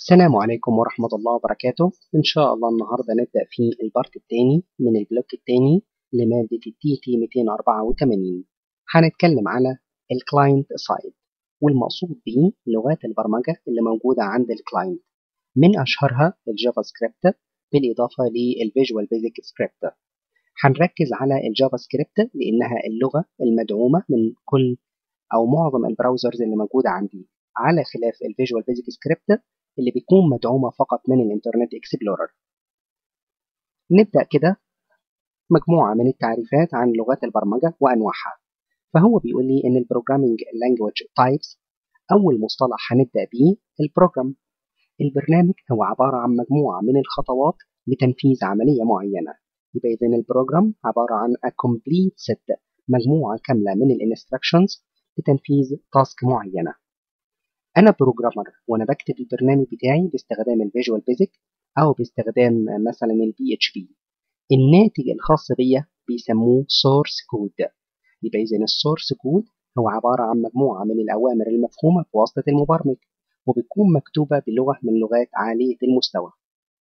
السلام عليكم ورحمة الله وبركاته إن شاء الله النهاردة نبدأ في البارت الثاني من البلوك الثاني لمادة التي تي 284 هنتكلم على الكلاينت سايد والمقصود به لغات البرمجة اللي موجودة عند الكلاينت من أشهرها الجافا سكريبت بالإضافة للفيجوال بيزك سكريبت هنركز على الجافا سكريبت لأنها اللغة المدعومة من كل أو معظم البراوزرز اللي موجودة عندي على خلاف الفيجوال بيزك سكريبت اللي بتكون مدعومة فقط من الانترنت اكسبلورر نبدأ كده مجموعة من التعريفات عن لغات البرمجة وأنواعها فهو بيقول لي إن البروجرامينج لانجويج تايبس أول مصطلح هنبدأ بيه البروجرام البرنامج هو عبارة عن مجموعة من الخطوات لتنفيذ عملية معينة يبقى إذن البروجرام عبارة عن a complete set مجموعة كاملة من الانستراكشنز لتنفيذ تاسك معينة انا بروجرامر وانا بكتب البرنامج بتاعي باستخدام الفيجوال بيزك او باستخدام مثلا البي اتش بي الناتج الخاص بيا بيسموه سورس كود يبقى اذا السورس كود هو عباره عن مجموعه من الاوامر المفهومه بواسطه المبرمج وبتكون مكتوبه بلغه من لغات عاليه المستوى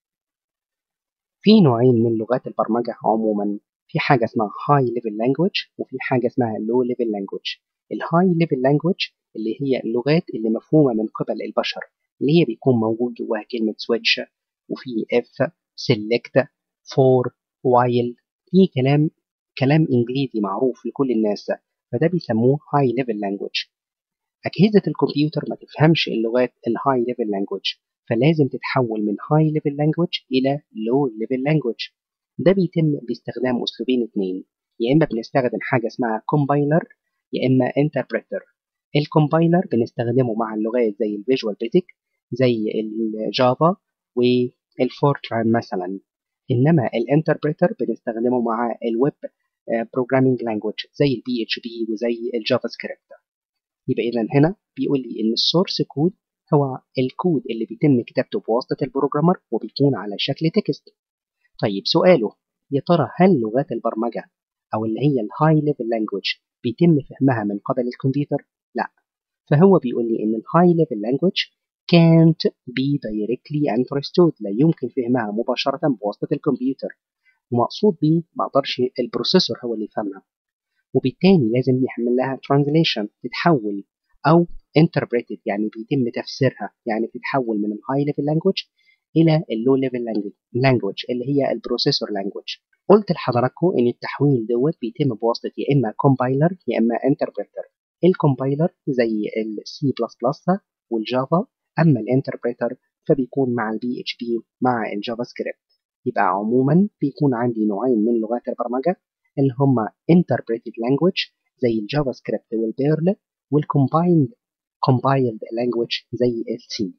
في نوعين من لغات البرمجه عموما في حاجه اسمها هاي ليفل لانجويج وفي حاجه اسمها لو ليفل لانجويج الهاي ليفل لانجويج اللي هي اللغات اللي مفهومة من قبل البشر اللي هي بيكون موجود جواها كلمة switch وفي if select for while دي كلام كلام إنجليزي معروف لكل الناس فده بيسموه high level language أجهزة الكمبيوتر ما تفهمش اللغات الهاي level language فلازم تتحول من high level language إلى low level language ده بيتم باستخدام أسلوبين اتنين يا إما بنستخدم حاجة اسمها compiler يا إما interpreter الكومبايلر بنستخدمه مع اللغات زي الفيجوال بيزك زي الجافا والفورتران مثلا انما الانتربريتر بنستخدمه مع الويب بروجرامينج لانجويج زي البي اتش بي وزي الجافا سكريبت يبقى اذا هنا بيقول لي ان السورس كود هو الكود اللي بيتم كتابته بواسطه البروجرامر وبيكون على شكل تكست طيب سؤاله يا ترى هل لغات البرمجه او اللي هي الهاي ليفل لانجويج بيتم فهمها من قبل الكمبيوتر لا فهو بيقول لي ان الهاي ليفل language can't be directly understood لا يمكن فهمها مباشرة بواسطة الكمبيوتر ومقصود بيه ما اقدرش البروسيسور هو اللي يفهمها وبالتالي لازم يحمل لها translation تتحول او interpreted يعني بيتم تفسيرها يعني بتتحول من الهاي ليفل language الى اللو ليفل language اللي هي البروسيسور language قلت لحضراتكم ان التحويل دوت بيتم بواسطه يا اما كومبايلر يا اما انتربريتر الكومبايلر زي السي بلس بلس والجافا اما الانتربريتر فبيكون مع البي اتش بي مع الجافا سكريبت يبقى عموما بيكون عندي نوعين من لغات البرمجه اللي هما interpreted language زي الجافا سكريبت والبيرل والcombined compiled language زي السي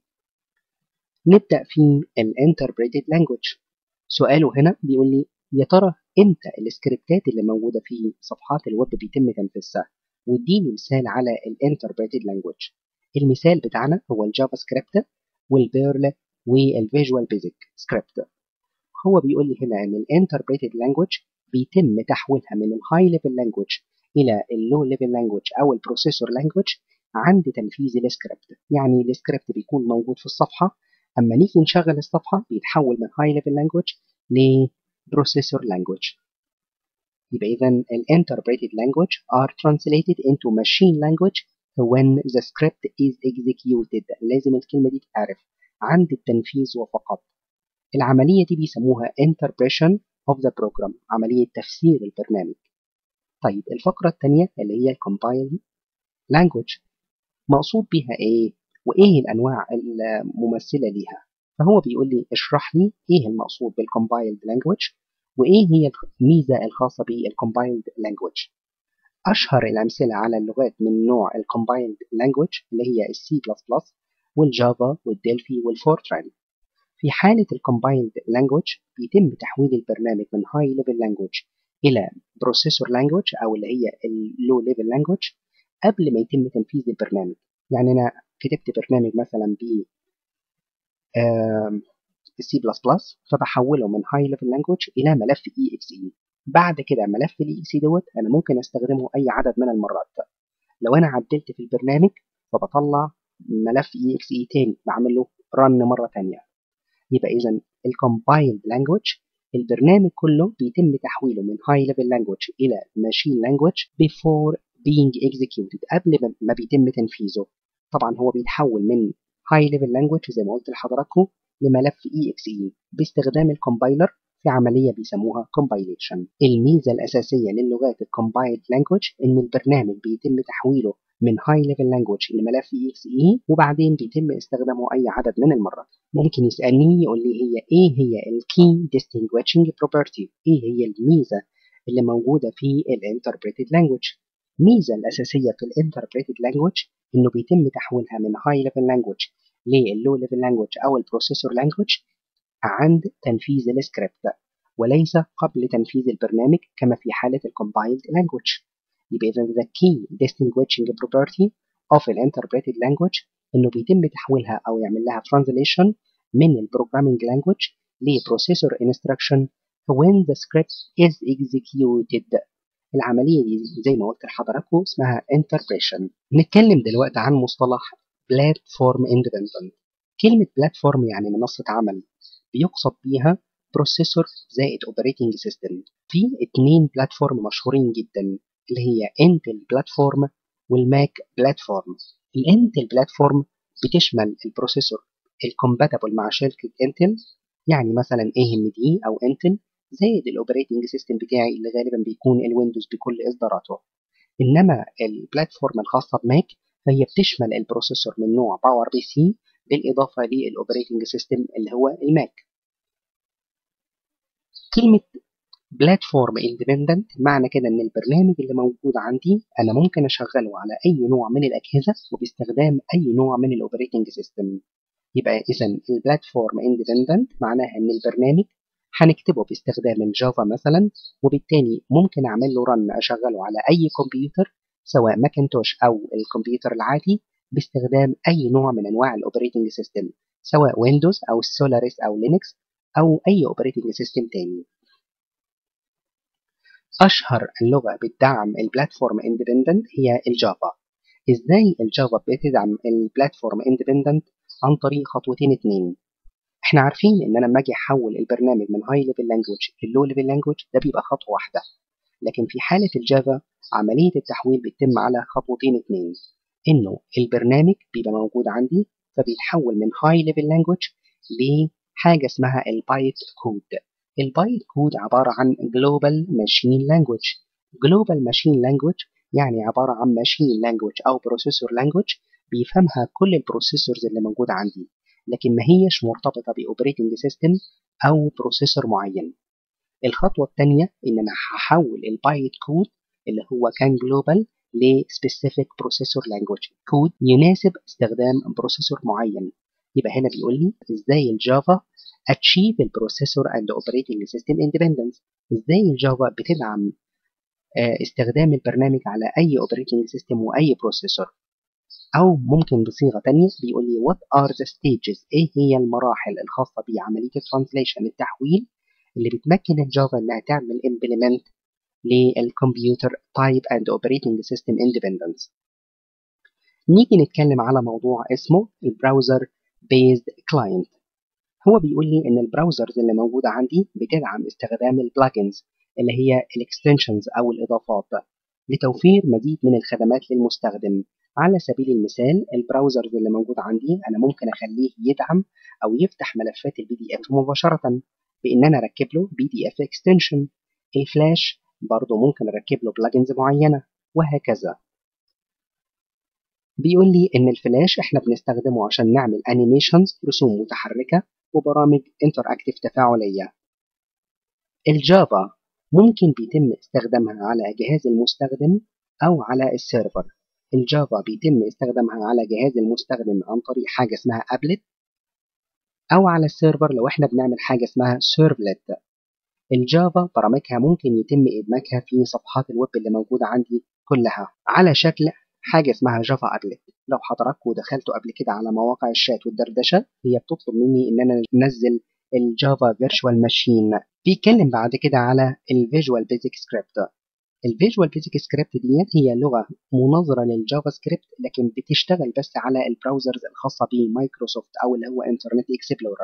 نبدا في الانتربريتد language سؤاله هنا بيقول لي يا ترى امتى السكريبتات اللي موجوده في صفحات الويب بيتم تنفيذها واديني مثال على الانتربريتد لانجويج المثال بتاعنا هو الجافا سكريبت والبيرل والفيجوال بيزك سكريبت هو بيقول لي هنا ان الانتربريتد لانجويج بيتم تحويلها من الهاي ليفل لانجويج الى اللو ليفل لانجويج او البروسيسور لانجويج عند تنفيذ السكريبت يعني السكريبت بيكون موجود في الصفحه اما نيجي نشغل الصفحه بيتحول من هاي ليفل لانجويج لبروسيسور لانجويج يبقى إذا ال interpreted language are translated into machine language when the script is executed لازم الكلمة دي تتعرف عند التنفيذ وفقط العملية دي بيسموها interpretation of the program عملية تفسير البرنامج طيب الفقرة الثانية اللي هي compiled language مقصود بيها إيه وإيه الأنواع الممثلة ليها فهو بيقول لي اشرح لي إيه المقصود بالcompiled language وايه هي الميزه الخاصه بالكومبايلد لانجويج اشهر الامثله على اللغات من نوع الكومبايلد لانجويج اللي هي السي بلس بلس والجافا والدلفي والفورتران في حاله الكومبايلد لانجويج بيتم تحويل البرنامج من هاي ليفل لانجويج الى بروسيسور لانجويج او اللي هي اللو ليفل لانجويج قبل ما يتم تنفيذ البرنامج يعني انا كتبت برنامج مثلا ب السي بلس بلس فبحوله من هاي ليفل لانجويج الى ملف اي اكس اي بعد كده ملف الاي اكس اي دوت انا ممكن استخدمه اي عدد من المرات لو انا عدلت في البرنامج فبطلع ملف اي اكس اي تاني بعمل له رن مرة تانية يبقى إذا الكومبايلد لانجوج البرنامج كله بيتم تحويله من high level language إلى machine language before being executed قبل ما بيتم تنفيذه طبعا هو بيتحول من high level language زي ما قلت لحضراتكم لملف exe باستخدام الكومبايلر في عملية بيسموها compilation الميزة الأساسية للغات الcompiled language إن البرنامج بيتم تحويله من high level language لملف exe وبعدين بيتم استخدامه أي عدد من المرات ممكن يسألني يقول لي هي إيه هي ال key distinguishing property إيه هي الميزة اللي موجودة في ال interpreted language الميزة الأساسية في ال interpreted language إنه بيتم تحويلها من high level language لل low level language أو ال processor language عند تنفيذ السكريبت وليس قبل تنفيذ البرنامج كما في حالة الcompiled language يبقى إذا the key distinguishing property of an interpreted language إنه بيتم تحويلها أو يعمل لها translation من البروجرامينج language لبروسيسور instruction when the script is executed العملية دي زي ما قلت لحضراتكم اسمها interpretation نتكلم دلوقتي عن مصطلح platform independent كلمة platform يعني منصة عمل بيقصد بيها بروسيسور زائد اوبريتنج سيستم في اتنين بلاتفورم مشهورين جدا اللي هي انتل بلاتفورم والماك بلاتفورم الانتل بلاتفورم بتشمل البروسيسور الكومباتبل مع شركة انتل يعني مثلا اي ام دي او انتل زائد الاوبريتنج سيستم بتاعي اللي غالبا بيكون الويندوز بكل اصداراته انما البلاتفورم الخاصه بماك فهي بتشمل البروسيسور من نوع باور بي سي بالاضافه للاوبريتنج سيستم اللي هو الماك كلمه بلاتفورم اندبندنت معنى كده ان البرنامج اللي موجود عندي انا ممكن اشغله على اي نوع من الاجهزه وباستخدام اي نوع من الاوبريتنج سيستم يبقى اذا البلاتفورم اندبندنت معناها ان البرنامج هنكتبه باستخدام الجافا مثلا وبالتالي ممكن اعمل له رن اشغله على اي كمبيوتر سواء ماكنتوش او الكمبيوتر العادي باستخدام اي نوع من انواع الاوبريتنج سيستم سواء ويندوز او سولاريس او لينكس او اي اوبريتنج سيستم تاني اشهر اللغه بتدعم البلاتفورم اندبندنت هي الجافا ازاي الجافا بتدعم البلاتفورم اندبندنت عن طريق خطوتين اتنين احنا عارفين ان انا لما اجي احول البرنامج من هاي ليفل لانجوج للو ليفل لانجوج ده بيبقى خطوه واحده لكن في حاله الجافا عمليه التحويل بتتم على خطوتين اتنين انه البرنامج بيبقى موجود عندي فبيتحول من هاي ليفل لانجوج لحاجه اسمها البايت كود البايت كود عباره عن جلوبال ماشين لانجوج جلوبال ماشين لانجوج يعني عباره عن ماشين لانجوج او بروسيسور لانجوج بيفهمها كل البروسيسورز اللي موجوده عندي لكن ما هيش مرتبطة بأوبريتنج سيستم أو بروسيسور معين الخطوة الثانية إن أنا هحول البايت كود اللي هو كان جلوبال لسبيسيفيك بروسيسور لانجوج كود يناسب استخدام بروسيسور معين يبقى هنا بيقول لي ازاي الجافا achieve البروسيسور and operating system independence ازاي الجافا بتدعم استخدام البرنامج على اي اوبريتنج سيستم واي بروسيسور أو ممكن بصيغة تانية بيقول لي what are the stages إيه هي المراحل الخاصة بعملية الترانسليشن التحويل اللي بتمكن الجافا إنها تعمل implement للكمبيوتر type and operating system independence نيجي نتكلم على موضوع اسمه البراوزر based client هو بيقول لي إن البراوزرز اللي موجودة عندي بتدعم استخدام البلاجنز اللي هي الاكستنشنز أو الإضافات لتوفير مزيد من الخدمات للمستخدم على سبيل المثال البراوزرز اللي موجود عندي انا ممكن اخليه يدعم او يفتح ملفات البي دي اف مباشره بان انا اركب له بي دي اف اكستنشن الفلاش برضه ممكن اركب له بلجنز معينه وهكذا بيقول لي ان الفلاش احنا بنستخدمه عشان نعمل انيميشنز رسوم متحركه وبرامج انتراكتيف تفاعليه الجافا ممكن بيتم استخدامها على جهاز المستخدم او على السيرفر الجافا بيتم استخدامها على جهاز المستخدم عن طريق حاجة اسمها أبلت أو على السيرفر لو احنا بنعمل حاجة اسمها سيرفلت الجافا برامجها ممكن يتم إدماجها في صفحات الويب اللي موجودة عندي كلها على شكل حاجة اسمها جافا أبلت لو حضراتكم دخلتوا قبل كده على مواقع الشات والدردشة هي بتطلب مني إن أنا أنزل الجافا فيرتشوال ماشين بيتكلم بعد كده على الفيجوال بيزك سكريبت الفيجوال بيزك سكريبت ديت هي لغة مناظرة للجافا سكريبت لكن بتشتغل بس على البراوزرز الخاصة بمايكروسوفت أو اللي هو انترنت اكسبلورر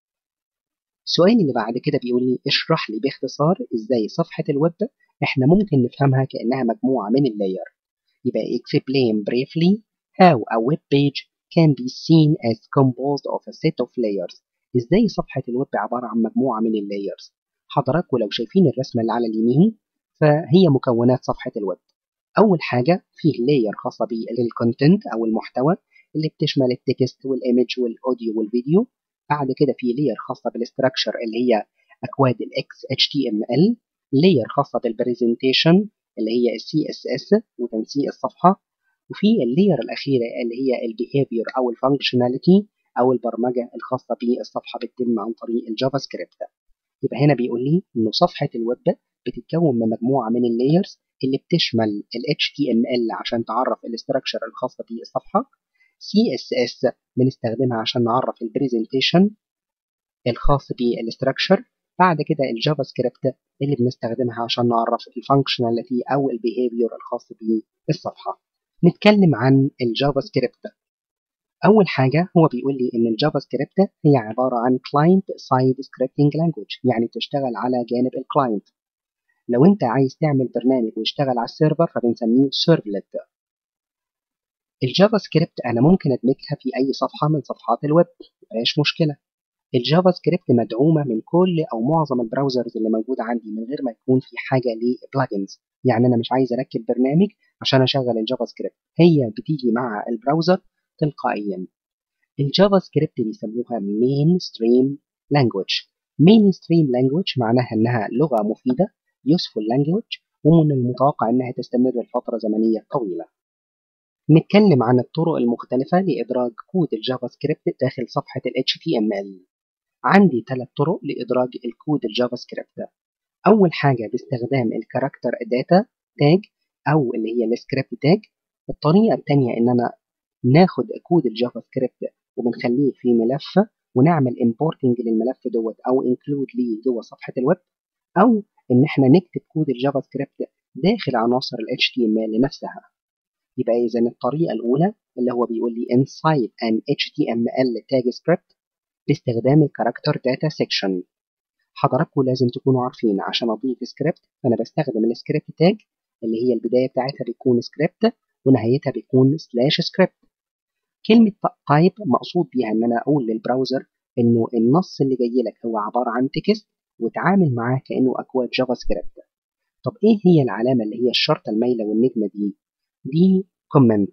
السؤال اللي بعد كده بيقول لي اشرح لي باختصار ازاي صفحة الويب احنا ممكن نفهمها كأنها مجموعة من اللاير يبقى explain briefly how a web page can be seen as composed of a set of layers ازاي صفحة الويب عبارة عن مجموعة من اللايرز حضراتكم لو شايفين الرسمة اللي على اليمين فهي مكونات صفحة الويب أول حاجة فيه لاير خاصة بالكونتنت أو المحتوى اللي بتشمل التكست والإيمج والأوديو والفيديو بعد كده في لاير خاصة بالاستراكشر اللي هي أكواد الاكس اتش تي ام ال لاير خاصة بالبرزنتيشن اللي هي السي اس اس وتنسيق الصفحة وفي اللاير الأخيرة اللي هي البيهيفير أو الفانكشناليتي أو البرمجة الخاصة بالصفحة بتتم عن طريق الجافا سكريبت يبقى هنا بيقول لي إنه صفحة الويب بتتكون من مجموعة من اللايرز اللي بتشمل ال HTML عشان تعرف الاستراكشر الخاصة بالصفحة CSS بنستخدمها عشان نعرف البرزنتيشن الخاص بالاستراكشر بعد كده الجافا سكريبت اللي بنستخدمها عشان نعرف الفانكشناليتي او البيهيفير الخاص بالصفحه نتكلم عن الجافا سكريبت اول حاجه هو بيقول لي ان الجافا سكريبت هي عباره عن كلاينت سايد سكريبتنج لانجويج يعني بتشتغل على جانب الكلاينت لو انت عايز تعمل برنامج ويشتغل على السيرفر فبنسميه سيرفلت الجافا سكريبت انا ممكن ادمجها في اي صفحه من صفحات الويب مفيهاش مشكله الجافا سكريبت مدعومه من كل او معظم البراوزرز اللي موجوده عندي من غير ما يكون في حاجه لبلجنز يعني انا مش عايز اركب برنامج عشان اشغل الجافا سكريبت هي بتيجي مع البراوزر تلقائيا الجافا سكريبت بيسموها مين ستريم لانجويج مين ستريم لانجويج معناها انها لغه مفيده useful language ومن المتوقع انها تستمر لفتره زمنيه طويله نتكلم عن الطرق المختلفة لإدراج كود الجافا سكريبت داخل صفحة ال HTML عندي ثلاث طرق لإدراج الكود الجافا سكريبت أول حاجة باستخدام الكاركتر داتا تاج أو اللي هي السكريبت تاج الطريقة الثانية إن أنا ناخد كود الجافا سكريبت وبنخليه في ملف ونعمل importing للملف دوت أو include ليه جوه صفحة الويب أو إن إحنا نكتب كود الجافا سكريبت داخل عناصر ال HTML نفسها يبقى إذا الطريقة الأولى اللي هو بيقول لي inside an HTML tag script باستخدام الكاركتر داتا سيكشن حضراتكم لازم تكونوا عارفين عشان أضيف سكريبت فأنا بستخدم السكريبت تاج اللي هي البداية بتاعتها بيكون سكريبت ونهايتها بيكون سلاش سكريبت كلمة تايب مقصود بيها إن أنا أقول للبراوزر إنه النص اللي جاي لك هو عبارة عن تكست وتعامل معاه كأنه أكواد جافا سكريبت طب إيه هي العلامة اللي هي الشرطة المايلة والنجمة دي؟ دي كومنت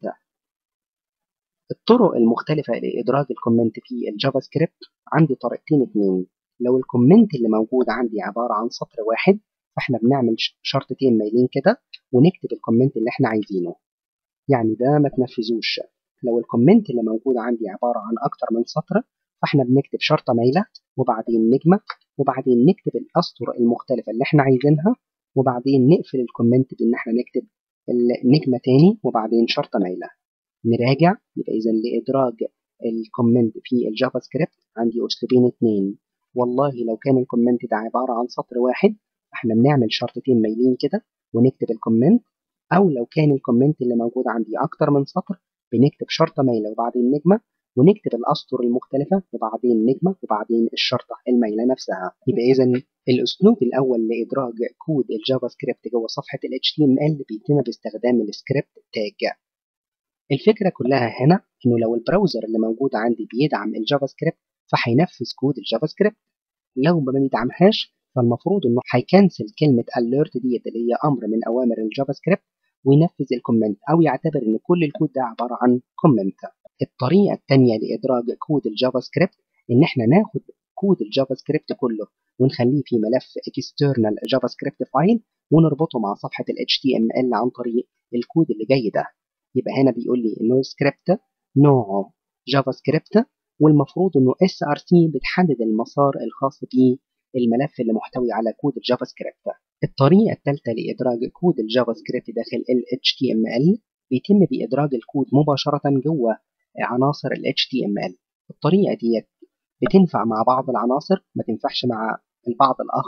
الطرق المختلفة لإدراج الكومنت في الجافا سكريبت عندي طريقتين اتنين لو الكومنت اللي موجود عندي عبارة عن سطر واحد فاحنا بنعمل شرطتين مايلين كده ونكتب الكومنت اللي احنا عايزينه يعني ده ما تنفذوش لو الكومنت اللي موجود عندي عبارة عن أكتر من سطر فاحنا بنكتب شرطة مايلة وبعدين نجمة وبعدين نكتب الأسطر المختلفة اللي احنا عايزينها وبعدين نقفل الكومنت بإن احنا نكتب النجمة تاني وبعدين شرطة مايلة نراجع يبقى إذا لإدراج الكومنت في الجافا سكريبت عندي أسلوبين اتنين والله لو كان الكومنت ده عبارة عن سطر واحد احنا بنعمل شرطتين مايلين كده ونكتب الكومنت أو لو كان الكومنت اللي موجود عندي أكتر من سطر بنكتب شرطة مايلة وبعدين نجمة ونكتب الأسطر المختلفة وبعدين نجمة وبعدين الشرطة المايلة نفسها يبقى إذا الأسلوب الأول لإدراج كود الجافا سكريبت جوه صفحة ال HTML بيتم باستخدام السكريبت تاج الفكرة كلها هنا إنه لو البراوزر اللي موجود عندي بيدعم الجافا سكريبت فهينفذ كود الجافا سكريبت لو ما بيدعمهاش فالمفروض إنه هيكنسل كلمة alert ديت اللي هي أمر من أوامر الجافا سكريبت وينفذ الكومنت أو يعتبر إن كل الكود ده عبارة عن كومنت الطريقة الثانية لإدراج كود الجافا سكريبت إن إحنا ناخد كود الجافا سكريبت كله ونخليه في ملف external جافا سكريبت فايل ونربطه مع صفحة ال HTML عن طريق الكود اللي جاي ده يبقى هنا بيقول لي إنه سكريبت نوعه جافا سكريبت والمفروض إنه SRC بتحدد المسار الخاص بالملف اللي محتوي على كود الجافا سكريبت الطريقة الثالثة لإدراج كود الجافا سكريبت داخل ال HTML بيتم بإدراج الكود مباشرة جوه عناصر ال HTML الطريقة ديت بتنفع مع بعض العناصر ما تنفعش مع البعض الآخر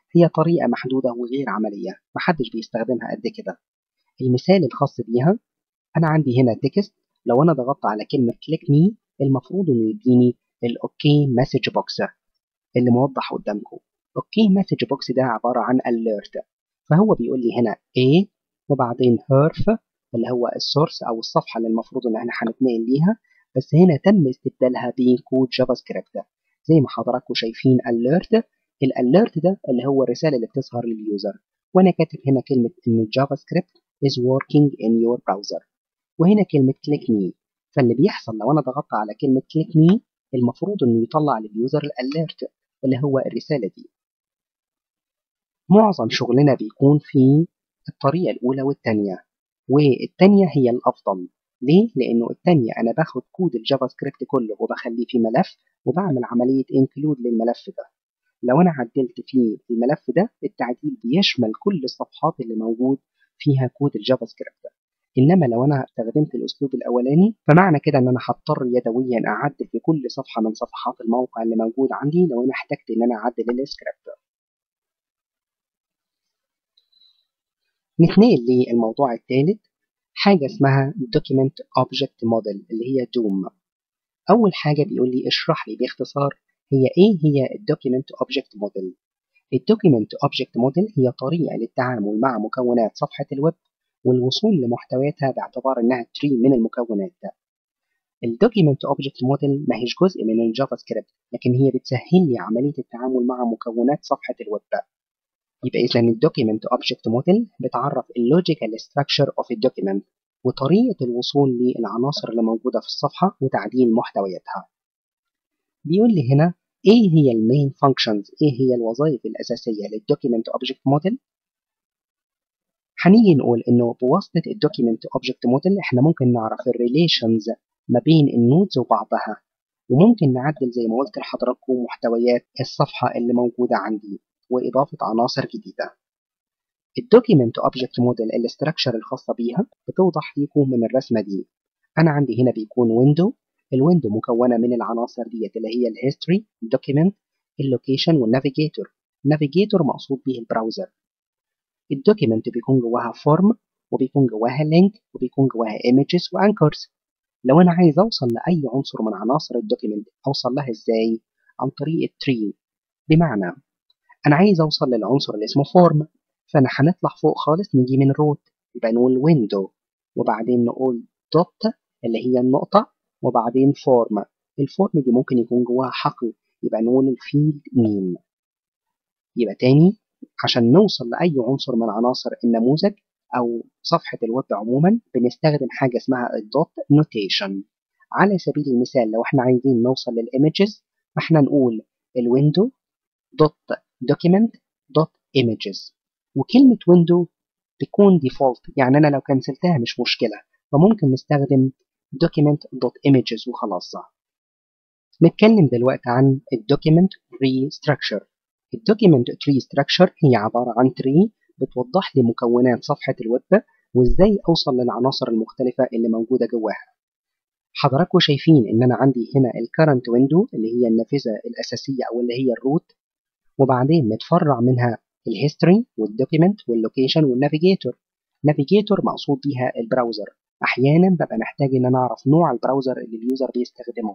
هي طريقة محدودة وغير عملية محدش بيستخدمها قد كده المثال الخاص بيها أنا عندي هنا تكست لو أنا ضغطت على كلمة كليك مي المفروض إنه يديني الأوكي مسج بوكس اللي موضح قدامكم أوكي مسج بوكس ده عبارة عن alert فهو بيقول لي هنا A وبعدين herf اللي هو السورس أو الصفحة اللي المفروض إن احنا هنتنقل ليها بس هنا تم استبدالها بكود جافا سكريبت زي ما حضراتكم شايفين alert الاليرت ده اللي هو الرسالة اللي بتظهر لليوزر وأنا كاتب هنا كلمة إن الجافا سكريبت is working in your browser وهنا كلمة click me فاللي بيحصل لو أنا ضغطت على كلمة click me المفروض إنه يطلع لليوزر الاليرت اللي هو الرسالة دي معظم شغلنا بيكون في الطريقة الأولى والتانية والتانية هي الأفضل ليه؟ لأنه التانية أنا باخد كود الجافا سكريبت كله وبخليه في ملف وبعمل عملية انكلود للملف ده لو أنا عدلت في الملف ده التعديل بيشمل كل الصفحات اللي موجود فيها كود الجافا سكريبت إنما لو أنا استخدمت الأسلوب الأولاني فمعنى كده إن أنا هضطر يدويا أعدل في كل صفحة من صفحات الموقع اللي موجود عندي لو أنا احتجت إن أنا أعدل السكريبت نتنقل للموضوع الثالث حاجة اسمها Document Object Model اللي هي دوم أول حاجة بيقول لي اشرح لي باختصار هي إيه هي الدوكيمنت أوبجكت موديل الدوكيمنت أوبجكت موديل هي طريقة للتعامل مع مكونات صفحة الويب والوصول لمحتوياتها باعتبار إنها تري من المكونات ده الدوكيمنت أوبجكت موديل ما هيش جزء من الجافا سكريبت لكن هي بتسهل لي عملية التعامل مع مكونات صفحة الويب يبقى إذا الدوكيمنت أوبجكت موديل بتعرف اللوجيكال ستراكشر أوف الدوكيمنت وطريقة الوصول للعناصر اللي موجودة في الصفحة وتعديل محتوياتها بيقول لي هنا ايه هي المين فانكشنز ايه هي الوظائف الاساسيه للدوكيمنت اوبجكت موديل هنيجي نقول انه بواسطه الدوكيمنت اوبجكت موديل احنا ممكن نعرف الريليشنز ما بين النودز وبعضها وممكن نعدل زي ما قلت لحضراتكم محتويات الصفحه اللي موجوده عندي واضافه عناصر جديده الدوكيمنت اوبجكت موديل الاستراكشر الخاصه بيها بتوضح ليكم من الرسمه دي انا عندي هنا بيكون ويندو الويندو مكونة من العناصر ديت اللي هي الهيستوري الدوكيمنت اللوكيشن والنافيجيتور النافيجيتور مقصود به البراوزر الدوكيمنت بيكون جواها فورم وبيكون جواها لينك وبيكون جواها ايمجز وانكرز لو انا عايز اوصل لاي عنصر من عناصر الدوكيمنت اوصل لها ازاي عن طريق التري بمعنى انا عايز اوصل للعنصر اللي اسمه فورم فانا هنطلع فوق خالص نيجي من روت يبقى نقول ويندو وبعدين نقول دوت اللي هي النقطة وبعدين فورم الفورم دي ممكن يكون جواها حقل يبقى نقول الفيلد نيم يبقى تاني عشان نوصل لأي عنصر من عناصر النموذج أو صفحة الويب عموما بنستخدم حاجة اسمها الدوت نوتيشن على سبيل المثال لو احنا عايزين نوصل للإيمجز فاحنا نقول الويندو دوت دوكيمنت دوت ايمجز وكلمة ويندو تكون ديفولت يعني أنا لو كنسلتها مش مشكلة فممكن نستخدم document.images وخلاص نتكلم دلوقتي عن الدوكيمنت tree structure الدوكيمنت tree structure هي عبارة عن tree بتوضح لي مكونات صفحة الويب وازاي اوصل للعناصر المختلفة اللي موجودة جواها حضراتكم شايفين ان انا عندي هنا الكرنت ويندو اللي هي النافذة الاساسية او اللي هي الروت وبعدين متفرع منها الهيستوري والدوكيمنت واللوكيشن والنافيجيتور نافيجيتور مقصود بيها البراوزر احيانا ببقى محتاج ان انا اعرف نوع البراوزر اللي اليوزر بيستخدمه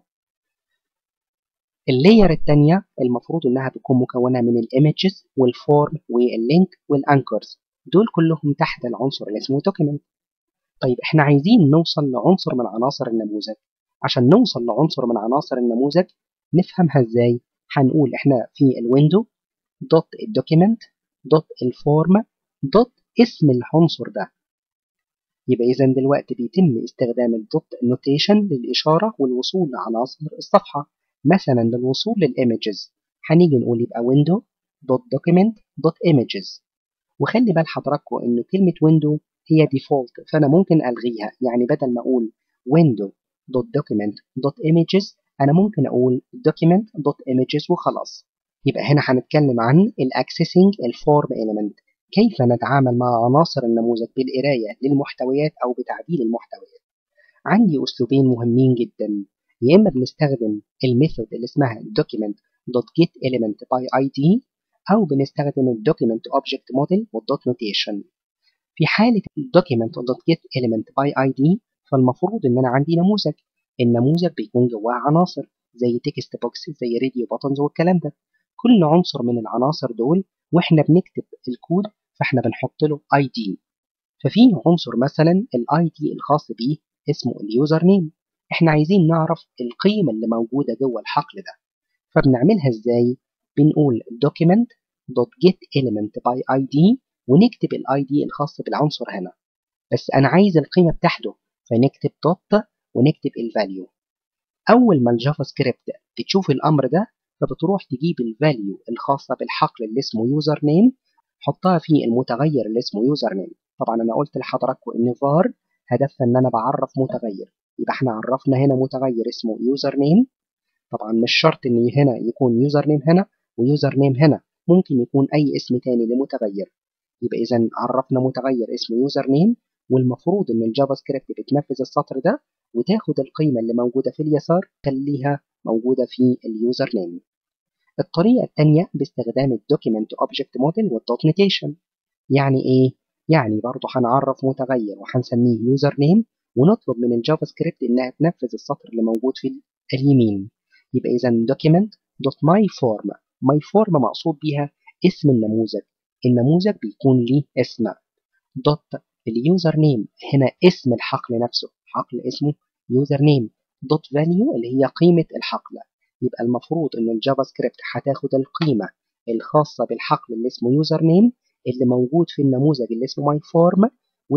اللاير الثانيه المفروض انها تكون مكونه من الايمجز والفورم واللينك والانكرز دول كلهم تحت العنصر اللي اسمه دوكيمنت طيب احنا عايزين نوصل لعنصر من عناصر النموذج عشان نوصل لعنصر من عناصر النموذج نفهمها ازاي هنقول احنا في الويندو دوت الدوكيمنت دوت الفورم دوت اسم العنصر ده يبقى إذا دلوقتي بيتم استخدام الدوت نوتيشن للإشارة والوصول لعناصر الصفحة مثلا للوصول للإيمجز هنيجي نقول يبقى window دوت document دوت images وخلي بال حضراتكم إن كلمة window هي ديفولت فأنا ممكن ألغيها يعني بدل ما أقول window دوت document دوت images أنا ممكن أقول document دوت images وخلاص يبقى هنا هنتكلم عن الاكسسنج الفورم element كيف نتعامل مع عناصر النموذج بالقراية للمحتويات أو بتعديل المحتويات عندي أسلوبين مهمين جدا يا إما بنستخدم الميثود اللي اسمها document.getElementById أو بنستخدم الدوكيمنت اوبجكت موديل والدوت نوتيشن في حالة الدوكيمنت دوت جيت element by ID فالمفروض إن أنا عندي نموذج النموذج بيكون جواه عناصر زي تكست بوكس زي راديو باتنز والكلام ده كل عنصر من العناصر دول واحنا بنكتب الكود فاحنا بنحط له اي دي ففي عنصر مثلا الاي دي الخاص بيه اسمه اليوزر نيم احنا عايزين نعرف القيمة اللي موجودة جوه الحقل ده فبنعملها ازاي بنقول document get element by id ونكتب الاي دي الخاص بالعنصر هنا بس انا عايز القيمة بتاعته فنكتب دوت ونكتب الفاليو اول ما الجافا سكريبت بتشوف الامر ده فبتروح تجيب الفاليو الخاصة بالحقل اللي اسمه يوزر نيم حطها في المتغير اللي اسمه يوزر نيم طبعا انا قلت لحضراتكم ان var هدفها ان انا بعرف متغير يبقى احنا عرفنا هنا متغير اسمه يوزر نيم طبعا مش شرط ان هنا يكون يوزر نيم هنا ويوزر نيم هنا ممكن يكون اي اسم تاني لمتغير يبقى اذا عرفنا متغير اسمه يوزر نيم والمفروض ان الجافا سكريبت بتنفذ السطر ده وتاخد القيمة اللي موجودة في اليسار تخليها موجودة في اليوزر نيم الطريقة الثانية باستخدام الدوكيمنت اوبجكت موديل والدوت نوتيشن يعني ايه؟ يعني برضه هنعرف متغير وهنسميه يوزر نيم ونطلب من الجافا سكريبت انها تنفذ السطر اللي موجود في اليمين يبقى اذا document دوت ماي فورم ماي فورم مقصود بيها اسم النموذج النموذج بيكون ليه اسم دوت اليوزر نيم هنا اسم الحقل نفسه حقل اسمه يوزر نيم دوت فاليو اللي هي قيمة الحقل يبقى المفروض ان الجافا سكريبت هتاخد القيمة الخاصة بالحقل اللي اسمه يوزر نيم اللي موجود في النموذج اللي اسمه ماي فورم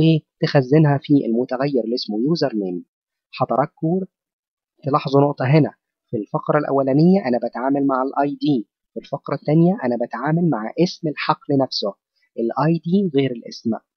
وتخزنها في المتغير اللي اسمه يوزر نيم حضراتكم تلاحظوا نقطة هنا في الفقرة الأولانية أنا بتعامل مع الاي دي في الفقرة الثانية أنا بتعامل مع اسم الحقل نفسه الاي دي غير الاسم